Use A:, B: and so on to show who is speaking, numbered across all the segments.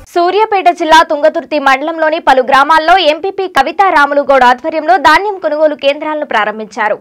A: సూర్యాపేట జిల్లా తుంగతుర్తి మండలంలోని పలు గ్రామాల్లో ఎంపీపీ కవితా రాములుగౌడ్ ఆధ్వర్యంలో ధాన్యం కొనుగోలు కేంద్రాలను ప్రారంభించారు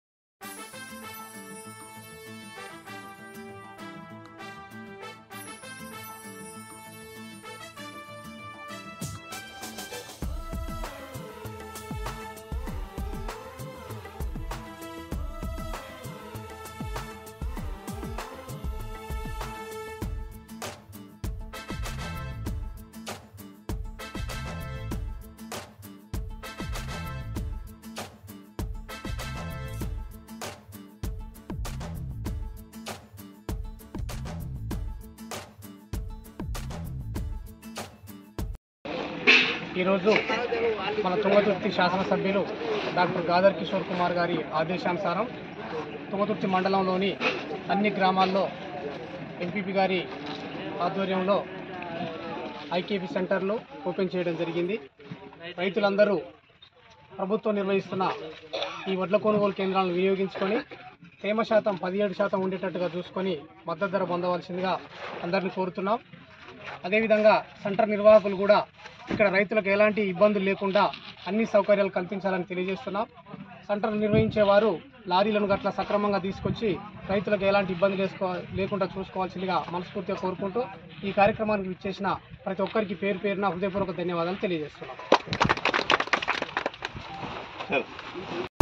B: ఈరోజు మన తుంగతుర్తి శాసనసభ్యులు డాక్టర్ గాదర్ కిషోర్ కుమార్ గారి ఆదేశానుసారం తుంగతుర్తి మండలంలోని అన్ని గ్రామాల్లో ఎంపీపీ గారి ఆధ్వర్యంలో ఐకేపీ సెంటర్లు ఓపెన్ చేయడం జరిగింది రైతులందరూ ప్రభుత్వం నిర్వహిస్తున్న ఈ వడ్ల కొనుగోలు కేంద్రాలను వినియోగించుకొని తేమ శాతం పదిహేడు శాతం ఉండేటట్టుగా చూసుకొని మద్దతు ధర పొందవలసిందిగా అందరిని కోరుతున్నాం అదేవిధంగా సెంటర్ నిర్వాహకులు కూడా ఇక్కడ రైతులకు ఎలాంటి ఇబ్బందులు లేకుండా అన్ని సౌకర్యాలు కల్పించాలని తెలియజేస్తున్నాం సెంటర్ నిర్వహించేవారు లారీలను గట్ల సక్రమంగా తీసుకొచ్చి రైతులకు ఎలాంటి ఇబ్బంది లేసుకో లేకుండా చూసుకోవాల్సిందిగా మనస్ఫూర్తిగా కోరుకుంటూ ఈ కార్యక్రమానికి ఇచ్చేసిన ప్రతి ఒక్కరికి పేరు పేరున హృదయపూర్వక ధన్యవాదాలు తెలియజేస్తున్నాం